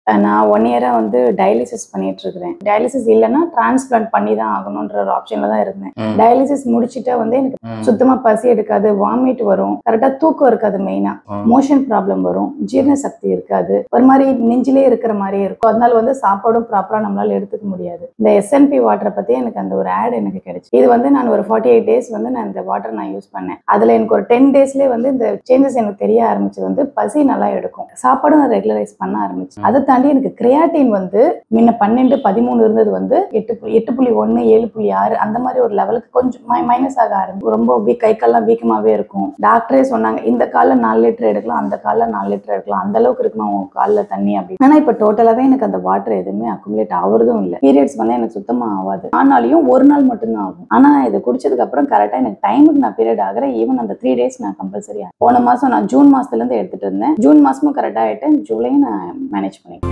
நான் ஒன் இயரா வந்து டயாலிசிஸ் பண்ணிட்டு இருக்கிறேன் டயாலிசிஸ் இல்லைன்னா டிரான்ஸ்பிளான்ட் பண்ணி தான் ஆகணுன்ற ஒரு ஆப்ஷன்ல தான் இருந்தேன் ம். டயாலிசிஸ் முடிச்சிட்டா வந்து எனக்கு ம். சுத்தமா பசி எடுக்காது வாமிட் வரும் கரெக்டா தூக்கம் இருக்காது மெயினா ம். மோஷன் ப்ராப்ளம் வரும் ஜீரண சக்தி இருக்காது ஒரு மாதிரி நெஞ்சிலே இருக்கிற மாதிரியே இருக்கும் அதனால வந்து சாப்பாடும் ப்ராப்பரா நம்மளால எடுத்துக்க முடியாது இந்த எஸ்என்பி வாட்டரை பத்தி எனக்கு அந்த ஒரு ஆட் எனக்கு கிடைச்சு இது வந்து நான் ஒரு ஃபார்ட்டி எயிட் டேஸ் வந்து நான் இந்த வாட்டர் நான் யூஸ் பண்ணேன் அதுல எனக்கு ஒரு டென் டேஸ்லேயே வந்து இந்த சேஞ்சஸ் எனக்கு தெரிய ஆரம்பிச்சது வந்து பசி நல்லா எடுக்கும் சாப்பாடும் நான் ரெகுலரைஸ் பண்ண ஆரம்பிச்சேன் அதை தாண்டி எனக்கு கிரியாட்டின் வந்து முன்ன பன்னெண்டு பதிமூணு இருந்தது வந்து எட்டு புள்ளி எட்டு புள்ளி ஒன்று ஏழு புள்ளி ஆறு அந்த மாதிரி ஒரு லெவலுக்கு கொஞ்சம் மைனஸ் ஆக ஆரம்பிச்சு ரொம்ப வீக் கை கால்லாம் வீக்கமாவே இருக்கும் டாக்டரே சொன்னாங்க இந்த காலில் நாலு லிட்டர் எடுக்கலாம் அந்த காலில் நாலு லிட்டர் எடுக்கலாம் அந்த அளவுக்கு இருக்குமா உங்க காலில் தண்ணி அப்படின்னு ஆனா இப்போ டோட்டலாவே எனக்கு அந்த வாட்டர் எதுவுமே அக்குமுலேட் ஆகுறதும் இல்லை பீரியட்ஸ் வந்து எனக்கு சுத்தமா ஆகாது ஆனாலையும் ஒரு நாள் மட்டும்தான் ஆகும் ஆனா இது குடிச்சதுக்கு அப்புறம் கரெக்டா எனக்கு டைமுக்கு நான் பீரியட் ஆகிறேன் ஈவன் அந்த த்ரீ டேஸ் நான் கம்பல்சரி போன மாசம் நான் ஜூன் மாசத்துல இருந்து எடுத்துட்டு இருந்தேன் ஜூன் மாசமும் கரெக்டா ஆயிட்டேன் ஜூலையும் நான் மேனேஜ் பண்ணிட்டேன்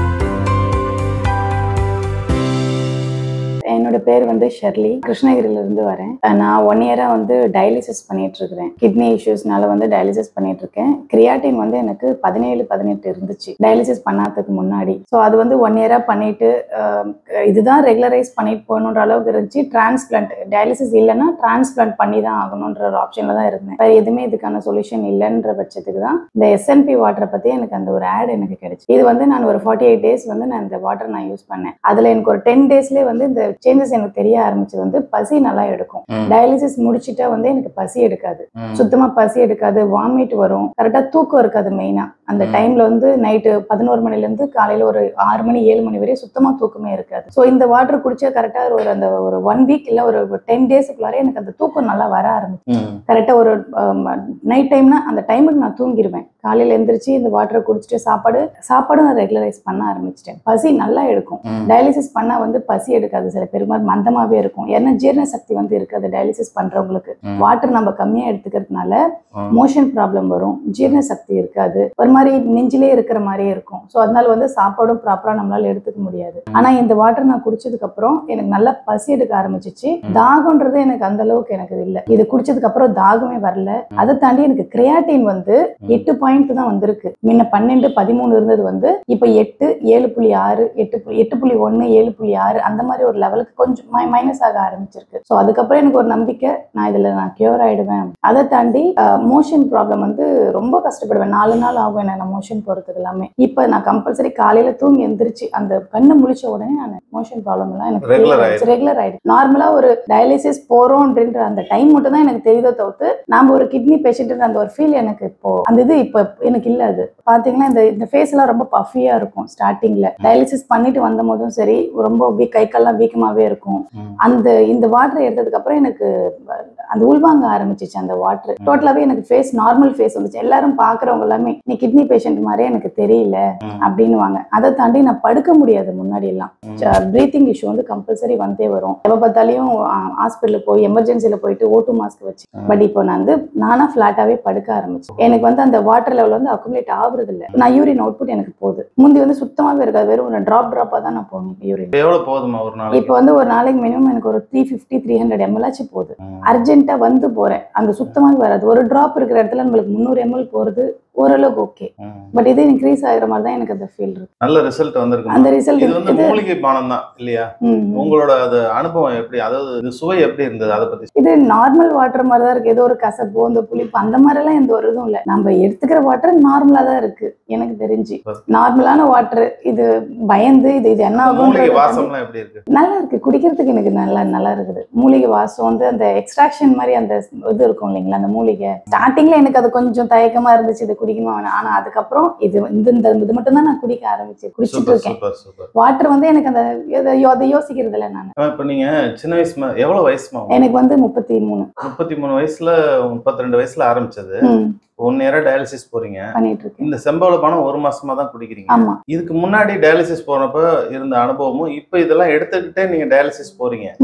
என்னோட பேர் வந்து ஷெர்லி கிருஷ்ணகிரில இருந்து வரேன் அஹ் நான் ஒன் இயரா வந்து டயாலிசிஸ் பண்ணிட்டு இருக்கிறேன் கிட்னி இஷ்யூஸ்னால வந்து டயாலிசிஸ் பண்ணிட்டு இருக்கேன் கிரியாட்டின் வந்து எனக்கு பதினேழு பதினெட்டு இருந்துச்சு டயாலிசிஸ் பண்ணாததுக்கு முன்னாடி ஸோ அது வந்து ஒன் இயரா பண்ணிட்டு அஹ், இதுதான் ரெகுலரைஸ் பண்ணிட்டு போகணுன்ற அளவுக்கு இருந்துச்சு டிரான்ஸ்பிளான்ட் டயாலிசிஸ் இல்லைன்னா டிரான்ஸ்பிளான்ட் பண்ணி தான் ஆகணுன்ற ஒரு ஆப்ஷன்ல தான் இருந்தேன் வேற எதுவுமே இதுக்கான சொல்யூஷன் இல்லைன்ற பட்சத்துக்கு தான் இந்த எஸ்என்பி வாட்டரை பத்தி எனக்கு அந்த ஒரு ஆட் எனக்கு கிடைச்சு இது வந்து நான் ஒரு ஃபார்ட்டி எயிட் டேஸ் வந்து நான் இந்த வாட்டர் நான் யூஸ் பண்ணேன் அதுல எனக்கு ஒரு டென் டேஸ்லேயே வந்து இந்த சேஞ்சஸ் எனக்கு தெரிய ஆரம்பிச்சது வந்து பசி நல்லா எடுக்கும் ம். டயாலிசிஸ் முடிச்சிட்டா வந்து எனக்கு பசி எடுக்காது ம். சுத்தமா பசி எடுக்காது வாமிட் வரும் கரெக்டா தூக்கம் இருக்காது மெயினா அந்த ம். டைம்ல வந்து நைட்டு பதினோரு மணில இருந்து காலையில ஒரு ஆறு மணி ஏழு மணி வரையும் சுத்தமா தூக்கமே இருக்காது ஸோ இந்த வாட்டர் குடிச்சா கரெக்டா ஒரு அந்த ஒரு ஒன் வீக் இல்ல ஒரு டென் டேஸுக்குள்ளாரே எனக்கு அந்த தூக்கம் நல்லா வர ஆரம்பிச்சு ம். கரெக்டா ஒரு நைட் டைம்னா அந்த டைமுக்கு நான் தூங்கிடுவேன் காலையில எந்திரிச்சு இந்த வாட்டரை குடிச்சிட்டு சாப்பாடு சாப்பாடும் நான் ரெகுலரைஸ் பண்ண ஆரம்பிச்சிட்டேன் பசி நல்லா எடுக்கும் ம். டயாலிசிஸ் பண்ணா வந்து பசி எடுக்காது சில பேர் மாதிரி மந்தமாவே இருக்கும் ஏன்னா ஜீரண சக்தி வந்து இருக்காது டயாலிசிஸ் பண்றவங்களுக்கு ம். வாட்டர் நம்ம கம்மியா எடுத்துக்கிறதுனால ம். மோஷன் ப்ராப்ளம் வரும் ஜீரண சக்தி இருக்காது ஒரு மாதிரி நெஞ்சிலே இருக்கிற மாதிரியே இருக்கும் ஸோ அதனால வந்து சாப்பாடும் ப்ராப்பரா நம்மளால எடுத்துக்க முடியாது ஆனா இந்த வாட்டர் நான் குடிச்சதுக்கு அப்புறம் எனக்கு நல்லா பசி எடுக்க ஆரம்பிச்சிச்சு தாகம்ன்றது எனக்கு அந்த அளவுக்கு எனக்கு இல்ல இது குடிச்சதுக்கு அப்புறம் தாகமே வரல அதை தாண்டி எனக்கு கிரியாட்டின் வந்து எட்டு பாயிண்ட் தான் வந்திருக்கு முன்ன பன்னெண்டு பதிமூணு இருந்தது வந்து இப்போ எட்டு ஏழு புள்ளி ஆறு எட்டு புள்ளி எட்டு புள்ளி ஒன்று ஏழு புள்ளி ஆறு அந்த மாதிரி ஒரு லெவலுக்கு கொஞ்சம் மைனஸ் ஆக ஆரம்பிச்சிருக்கு ஸோ அதுக்கப்புறம் எனக்கு ஒரு நம்பிக்கை நான் இதுல நான் கியூர் ஆயிடுவேன் அதை தாண்டி மோஷன் ப்ராப்ளம் வந்து ரொம்ப கஷ்டப்படுவேன் நாலு நாள் ஆகும் என்ன மோஷன் போறதுக்கு எல்லாமே இப்போ நான் கம்பல்சரி காலையில தூங்கி எந்திரிச்சு அந்த கண்ணு முழிச்ச உடனே நான் மோஷன் ப்ராப்ளம் எல்லாம் Regular எனக்கு ஆயிடுச்சு. ரெகுலர் ஆயிடுச்சு நார்மலா ஒரு டயாலிசிஸ் போறோம் அப்படின்ற அந்த டைம் மட்டும் தான் எனக்கு தெரியுதோ தவிர்த்து நாம ஒரு கிட்னி பேஷண்ட் அந்த ஒரு ஃபீல் எனக்கு இப்போ அந்த இது இப்போ எனக்கு இல்ல அது பாத்தீங்கன்னா இந்த இந்த ஃபேஸ் எல்லாம் ரொம்ப பஃபியா இருக்கும் ஸ்டார்டிங்ல டயாலிசிஸ் பண்ணிட்டு வந்த போதும் சரி ரொம்ப வீக் கை கால்லாம் வீக்கமாவே இருக்கும் ம். அந்த இந்த வாட்டர் எடுத்ததுக்கு அப்புறம் எனக்கு அந்த உள்வாங்க ஆரம்பிச்சிச்சு அந்த வாட்டர் டோட்டலாவே எனக்கு ஃபேஸ் நார்மல் ஃபேஸ் வந்துச்சு எல்லாரும் பாக்குறவங்க எல்லாமே நீ கிட்னி பேஷண்ட் மாதிரியே எனக்கு தெரியல ம். அப்படின்னுவாங்க அதை தாண்டி நான் படுக்க முடியாது முன்னாடி எல்லாம் ம். ப்ரீத்திங் இஷ்யூ வந்து கம்பல்சரி வந்தே வரும் எப்போ பார்த்தாலையும் ஹாஸ்பிட்டலுக்கு போய் எமர்ஜென்சியில் போயிட்டு ஓட்டு மாஸ்க் வச்சு ம். பட் இப்போ நான் வந்து நானா ஃப்ளாட்டாவே படுக்க ஆரம்பிச்சேன் எனக்கு வந்து அந்த வாட்டர் லெவல் வந்து அக்குமுலேட் ஆகுறது இல்லை நான் யூரின் அவுட்புட் எனக்கு போகுது முந்தி வந்து சுத்தமாவே இருக்காது வெறும் ட்ராப் ட்ராப்பாக தான் நான் போவேன் யூரின் இப்ப எவ்வளவு போதுமா ஒரு நாளைக்கு இப்போ வந்து ஒரு நாளைக்கு மினிமம் எனக்கு ஒரு த்ரீ ஃபிஃப்டி த்ரீ ஹண்ட்ரட் எம்எல்ஆச்சு போகுது ம். அர்ஜென்ட்டா வந்து போறேன் அந்த சுத்தமாவே வராது ஒரு டிராப் இருக்கிற இடத்துல நம்மளுக்கு முந்நூறு எம்எல் போறது ஓரளவுக்கு ஓகே ம். பட் இது இன்க்ரீஸ் ஆகுற மாதிரி தான் எனக்கு அந்த ஃபீல் இருக்கு நல்ல ரிசல்ட் வந்திருக்கு அந்த ரிசல்ட் இது வந்து இது மூலிகை பானம் தான் இல்லையா ம், ம். உங்களோட அது அனுபவம் எப்படி அதாவது இது சுவை எப்படி இருந்தது அதை பத்தி இது நார்மல் வாட்டர் மாதிரி தான் இருக்கு ஏதோ ஒரு கசப்பு அந்த புளிப்பு அந்த மாதிரிலாம் எந்த ஒரு இதுவும் இல்லை நம்ம எடுத்துக்கிற வாட்டர் நார்மலா தான் இருக்கு எனக்கு தெரிஞ்சு நார்மலான வாட்டர் இது பயந்து இது இது என்ன மூலிகை ஆகும் வாசம்லாம் எப்படி இருக்கு நல்லா இருக்கு குடிக்கிறதுக்கு எனக்கு நல்லா நல்லா இருக்குது மூலிகை வாசம் வந்து அந்த எக்ஸ்ட்ராக்ஷன் மாதிரி அந்த இது இருக்கும் இல்லைங்களா அந்த மூலிகை ஸ்டார்டிங்ல எனக்கு அது கொஞ்சம் தயக்கமா இருந்துச்சு இது குடிக்கணுமா வேணாம். ஆனா அதுக்கப்புறம் இது இந்த இந்த இது மட்டும் தான் நான் குடிக்க ஆரம்பிச்சு குடிச்சிட்டு சூப்பர் இருக்கேன் சூப்பர் சூப்பர் வாட்டர் வந்து எனக்கு அந்த இதை யோ- அதை யோசிக்கிறது இல்லை நான் இப்ப நீங்க சின்ன வயசு ம- எவ்வளவு வயசுமா எனக்கு வந்து முப்பத்தி மூணு முப்பத்தி மூணு வயசுல முப்பத்தி ரெண்டு வயசுல ஆரம்பிச்சது ம், ஒன் இயரா டயாலிசிஸ் போறீங்க பண்ணிட்டு இருக்கேன் இந்த செம்பவள பானம் ஒரு மாசமா தான் குடிக்கிறீங்க ஆமா இதுக்கு முன்னாடி டயாலிசிஸ் போறப்ப இருந்த அனுபவமும் இப்ப இதெல்லாம் எடுத்துக்கிட்டே நீங்க டயாலிசிஸ் போறீங்க ம்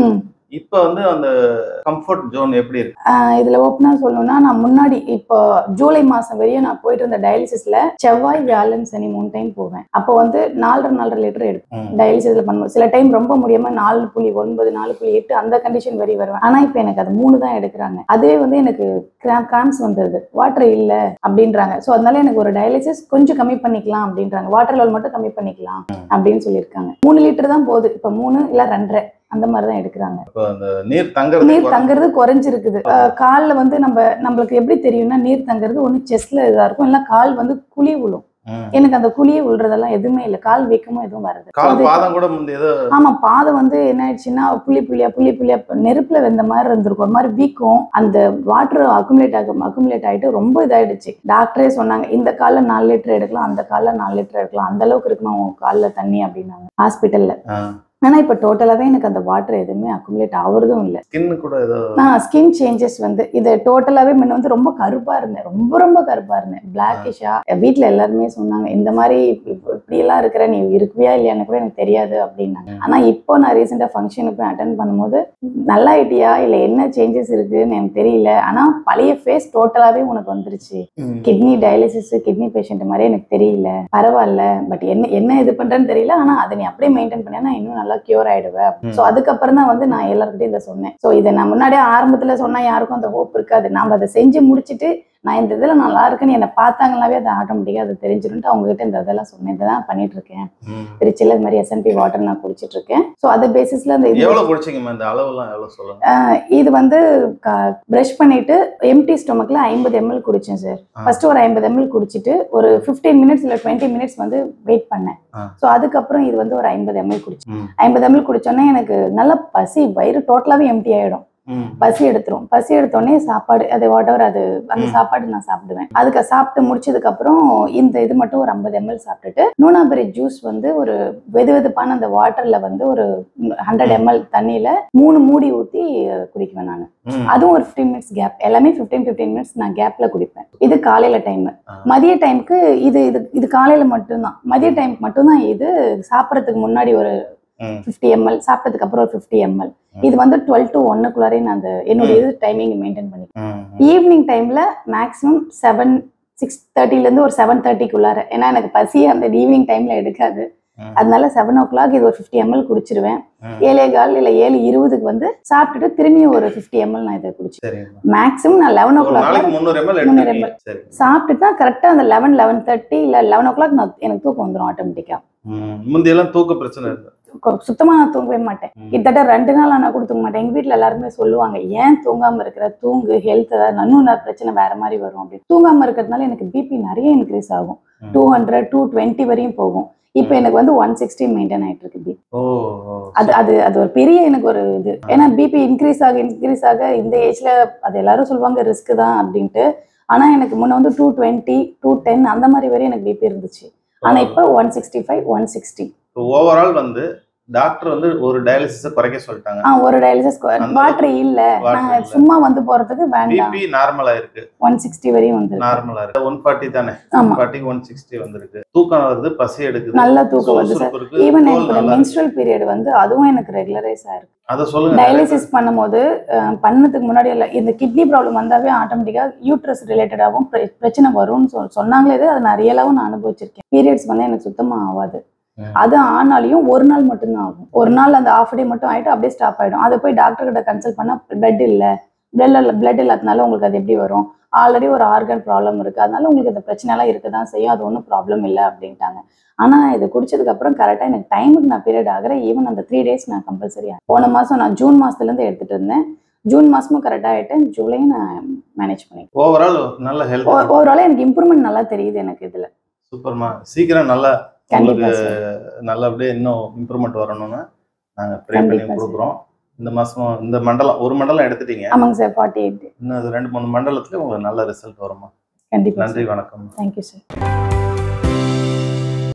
இப்போ வந்து அந்த கம்ஃபர்ட் ஜோன் எப்படி இருக்கு ஆஹ் இதுல ஓப்பனா சொல்லணும்னா நான் முன்னாடி இப்போ ஜூலை மாசம் வரையும் நான் போயிட்டு இருந்த டயாலிசிஸ்ல செவ்வாய் வியாழன் சனி மூணு டைம் போவேன் அப்போ வந்து நாலரை நாலரை லிட்டர் எடுப்பேன் ம். டயாலிசிஸ்ல பண்ணுவோம் சில டைம் ரொம்ப முடியாம நாலு புள்ளி ஒன்பது நாலு புள்ளி எட்டு அந்த கண்டிஷன் வரை வருவேன் ஆனா இப்போ எனக்கு அது மூணு தான் எடுக்கிறாங்க அதுவே வந்து எனக்கு கிராம்ஸ் வந்துருது வாட்டர் இல்ல அப்படின்றாங்க ஸோ அதனால எனக்கு ஒரு டயாலிசிஸ் கொஞ்சம் கம்மி பண்ணிக்கலாம் அப்படின்றாங்க வாட்டர் லெவல் மட்டும் கம்மி பண்ணிக்கலாம் அப்படின்னு சொல்லியிருக்காங்க மூணு லிட்டர் தான் போகுது இப்போ மூணு இல்ல ரெண்டரை அந்த மாதிரி தான் எடுக்கிறாங்க இப்போ அந்த நீர் தங்குறது நீர் தங்குறது குறைஞ்சிருக்குது அஹ் கால்ல வந்து நம்ம நம்மளுக்கு எப்படி தெரியும்னா நீர் தங்குறது ஒண்ணு செஸ்ட்ல இதா இருக்கும் இல்ல கால் வந்து குழி விழும் ம். எனக்கு அந்த குழியை விழுறதெல்லாம் எதுவுமே இல்லை கால் வீக்கமும் எதுவும் வருது கால் அது- பாதம் கூட முந்தி ஏதோ ஆமா பாதம் வந்து என்ன ஆயிடுச்சுன்னா புள்ளி புள்ளியா புள்ளி புள்ளியா நெருப்புல வெந்த மாதிரி இருந்திருக்கும் ஒரு மாதிரி வீக்கம் அந்த வாட்டர் அக்குமுலேட் ஆகும் அக்குமுலேட் ஆயிட்டு ரொம்ப இதாயிடுச்சு டாக்டரே சொன்னாங்க இந்த கால்ல நாலு லிட்டர் எடுக்கலாம் அந்த கால்ல நாலு லிட்டர் எடுக்கலாம் அந்த அளவுக்கு இருக்கணும் உன் கால்ல தண்ணி அப்படின்னாங்க ஹாஸ்பிட்டல்ல ஆ, ஆனா இப்ப டோட்டலாவே எனக்கு அந்த வாட்டர் எதுவுமே அக்குமுலேட் ஆகுறதும் இல்லை ஸ்கின் கூட ஏதோ நான் ஸ்கின் சேஞ்சஸ் வந்து இது டோட்டலாவே முன்ன வந்து ரொம்ப கருப்பா இருந்தேன் ரொம்ப ரொம்ப கருப்பா இருந்தேன் பிளாக்கிஷா வீட்ல எல்லாருமே சொன்னாங்க இந்த மாதிரி இப்ப- இப்படி எல்லாம் இருக்கிற நீ இருக்குவியா இல்லையான்னு கூட எனக்கு தெரியாது அப்படின்னாங்க ம். ஆனா இப்போ நான் ரீசெண்டா ஃபங்க்ஷனுக்கு போய் அட்டன் பண்ணும்போது நல்லா ஐட்டியா இல்ல என்ன சேஞ்சஸ் இருக்குன்னு எனக்கு தெரியல ஆனா பழைய ஃபேஸ் டோட்டலாவே உனக்கு வந்துருச்சு ம். கிட்னி டயாலிசிஸ் கிட்னி பேஷண்ட் மாதிரி எனக்கு தெரியல பரவாயில்ல பட் என்ன என்ன இது பண்றேன்னு தெரியல ஆனா அதை நீ அப்படியே மெயின்டைன் பண்ணா இன்னும் நல்லா கியூர் ஆயிடுவேன் ம். ஸோ அதுக்கப்புறம் தான் வந்து நான் எல்லாருக்கிட்டையும் இதை சொன்னேன் ஸோ இதை நான் முன்னாடியே ஆரம்பத்துல சொன்னா யாருக்கும் அந்த ஹோப் இருக்காது நாம அதை செஞ்சு முடிச்சுட்டு நான் இந்த இதுல நல்லா இருக்குன்னு என்னை பார்த்தாங்களாவே அது ஆட்டோமேட்டிக்காக அது தெரிஞ்சிருன்ட்டு அவங்க கிட்ட இந்த இதெல்லாம் சொன்னேன் இதை தான் பண்ணிட்டு இருக்கேன் ம். திருச்சியில இது மாதிரி எஸ்என்பி வாட்டர் நான் குடிச்சிட்டு இருக்கேன் ஸோ அது பேசிஸ்ல அந்த இது எவ்வளவு குடிச்சீங்கம்மா இந்த அளவுலாம் எவ்வளவு சொல்லுங்க ஆஹ் இது வந்து ப்ரஷ் பண்ணிட்டு எம்டி ஸ்டொமக்ல ஐம்பது எம்எல் குடிச்சேன் சார் ஆ. ஃபர்ஸ்ட் ஒரு ஐம்பது எம்எல் குடிச்சிட்டு ஒரு ஃபிஃப்டீன் மினிட்ஸ் இல்லை டுவெண்ட்டி மினிட்ஸ் வந்து வெயிட் பண்ணேன் ஆ. ஸோ அதுக்கப்புறம் இது வந்து ஒரு ஐம்பது எம்எல் குடிச்சேன் ம். ஐம்பது எம்எல் குடிச்சோன்னே எனக்கு நல்ல பசி வயிறு டோட்டலாகவே எம்டி ஆயிடும் ம். பசி எடுத்துரும் பசி எடுத்தோடனே சாப்பாடு அது வாட் அது அந்த ம். சாப்பாடு நான் சாப்பிடுவேன் அதுக்கு சாப்பிட்டு முடிச்சதுக்கு அப்புறம் இந்த இது மட்டும் ஒரு ஐம்பது எம்எல் சாப்பிட்டுட்டு நூனாபெரி ஜூஸ் வந்து ஒரு வெது வெதுப்பான அந்த வாட்டர்ல வந்து ஒரு ஹண்ட்ரட் எம்எல் தண்ணியில மூணு மூடி ஊத்தி குடிக்குவேன் நான் ம். அதுவும் ஒரு ஃபிஃப்டீன் மினிட்ஸ் கேப் எல்லாமே ஃபிஃப்டீன் ஃபிஃப்டீன் மினிட்ஸ் நான் கேப்ல குடிப்பேன் இது காலையில டைம் ஆ. மதிய டைம்க்கு இது இது இது காலையில மட்டும்தான் மதிய டைம்க்கு மட்டும்தான் இது சாப்பிட்றதுக்கு முன்னாடி ஒரு ம். ஃபிஃப்டி எம்எல் சாப்பிட்டதுக்கு அப்புறம் ஒரு ஃபிஃப்டி எம்எல் ம். இது வந்து டுவெல் டு ஒன்னுக்குள்ளாரே நான் அந்த என்னோட இது டைமிங் மெயின்டைன் பண்ணி ம். ஈவினிங் டைம்ல மேக்ஸிமம் செவன் சிக்ஸ் தேர்ட்டிலேருந்து ஒரு செவன் தேர்ட்டிக்குள்ளார ஏன்னா எனக்கு பசி அந்த ஈவினிங் டைம்ல எடுக்காது ம். அதனால செவன் ஓ கிளாக் இது ஒரு ஃபிஃப்டி எம்எல் குடிச்சிருவேன் ம். ஏழே கால் இல்லை ஏழு இருபதுக்கு வந்து சாப்பிட்டுட்டு திரும்பியும் ஒரு ஃபிஃப்டி எம்எல் நான் இதை குடிச்சேன் சரிங்கம்மா மேக்ஸிமம் நான் லெவன் ஓ ஒரு கிளாக் நாளைக்கு முந்நூறு எம்எல் 300 எடுத்துக்கீங்க சரி சாப்பிட்டுட்டு தான் கரெக்டாக அந்த லெவன் லெவன் தேர்ட்டி இல்லை லெவன் ஓ கிளாக் நான் எனக்கு தூக்கம் வந்துடும் ஆட்டோமேட்டிக்காக ம். முந்தி எல்லாம் தூக்க பிரச்சனை இருக்கு சுத்தமாக நான் தூங்கவே மாட்டேன் ம். கிட்டத்தட்ட ரெண்டு நாள் நான் கூட தூங்க மாட்டேன் எங்க வீட்ல எல்லாருமே சொல்லுவாங்க ஏன் தூங்காம இருக்கிற தூங்கு ஹெல்த் ஏதாவது நன்னும் பிரச்சனை வேற மாதிரி வரும் அப்படின்னு தூங்காம இருக்கிறதுனால எனக்கு பிபி நிறைய இன்க்ரீஸ் ஆகும் ம். டூ ஹண்ட்ரட் டூ டுவெண்ட்டி வரையும் போகும் இப்போ எனக்கு வந்து ஒன் சிக்ஸ்டி மெயின்டைன் ஆயிட்டு இருக்கு பிபி ஓ ஓ. அது அது அது ஒரு பெரிய எனக்கு ஒரு இது ஏன்னா பிபி இன்க்ரீஸ் ஆக இன்க்ரீஸ் ஆக இந்த ஏஜ்ல அது எல்லாரும் சொல்லுவாங்க ரிஸ்க் தான் அப்படின்ட்டு ஆனா எனக்கு முன்ன வந்து டூ டுவெண்ட்டி டூ டென் அந்த மாதிரி வரையும் எனக்கு பிபி இருந்துச்சு ஆனா இப்போ one sixty five one sixty overall வந்து டாக்டர் வந்து ஒரு டயாலிசிஸ குறைக்க சொல்லிட்டாங்க ஆ ஒரு டயாலிசிஸ் அந்த- வாட்டர் இல்ல water நாங்க இல்ல. சும்மா வந்து போறதுக்கு வேண்டாம் பிபி நார்மலா இருக்கு ஒன் சிக்ஸ்டி வரையும் வந்துருக்கு நார்மலா இருக்கு ஒன் ஃபார்ட்டி தானே ஆமா ஒன் ஃபார்ட்டிக்கு ஒன் சிக்ஸ்டி வந்திருக்கு தூக்கம் வருது பசி எடுக்குது நல்ல தூக்கம் வருது சார் சுறுசுறுப்பு இருக்கு, ஈவன் தோல் எனக்கு நல்லா இருக்கு. மென்ஸ்ட்ரல் பீரியட் வந்து அதுவும் எனக்கு ரெகுலரைஸ் ஆயிருக்கு அத சொல்லுங்க டயாலிசிஸ் பண்ணும்போது அஹ், பண்ணதுக்கு முன்னாடி இல்லை இந்த கிட்னி ப்ராப்ளம் வந்தாவே ஆட்டோமேட்டிக்காக யூட்ரஸ் ரிலேட்டடாகவும் பிரச்சனை வரும்னு சொல் சொன்னாங்களே இது அதை நான் ரியலாகவும் நான் அனுபவிச்சிருக்கேன் பீரியட்ஸ் வந்து எனக்கு சுத்தமாக ஆகாது ம். அது ஆனாலையும் ஒரு நாள் மட்டும்தான் ஆகும் ஒரு நாள் அந்த ஆஃப் டே மட்டும் ஆயிட்டு அப்படியே ஸ்டாப் ஆயிடும் அதை போய் டாக்டர் கிட்ட கன்சல்ட் பண்ணா பிளட் இல்லை பிளட் பிளட் இல்லாதனால உங்களுக்கு அது எப்படி வரும் ஆல்ரெடி ஒரு ஆர்கன் ப்ராப்ளம் இருக்கு அதனால உங்களுக்கு இந்த பிரச்சனைலாம் இருக்க தான் செய்யும் அது ஒன்றும் ப்ராப்ளம் இல்லை அப்படின்ட்டாங்க ஆனா இது குடிச்சதுக்கு அப்புறம் கரெக்டாக எனக்கு டைமுக்கு நான் பீரியட் ஆகிறேன் ஈவன் அந்த த்ரீ டேஸ் நான் கம்பல்சரி போன மாசம் நான் ஜூன் மாசத்துலேருந்து எடுத்துட்டு இருந்தேன் ஜூன் மாசமும் கரெக்டாக ஆயிட்டேன் ஜூலையும் நான் மேனேஜ் பண்ணிட்டேன் ஓவரால் நல்ல ஹெல்த் ஓவராலாக எனக்கு இம்ப்ரூவ்மெண்ட் நல்லா தெரியுது எனக்கு இதுல சூப்பர்மா சீக்கிரம் நல்லா கண்டிப்பா உங்களுக்கு சார் நல்லபடியா இன்னும் இம்ப்ரூவ்மெண்ட் வரணும்னு நாங்க ப்ரே பண்ணி கண்டிப்பா சார். கொடுக்குறோம் இந்த மாசம் இந்த மண்டலம் ஒரு மண்டலம் எடுத்துட்டீங்க ஆமாங்க சார் ஃபார்ட்டி எயிட் இன்னும் அது ரெண்டு மூணு மண்டலத்துல உங்களுக்கு நல்ல ரிசல்ட் வருமா கண்டிப்பா நன்றி வணக்கம் தேங்க்யூ சார்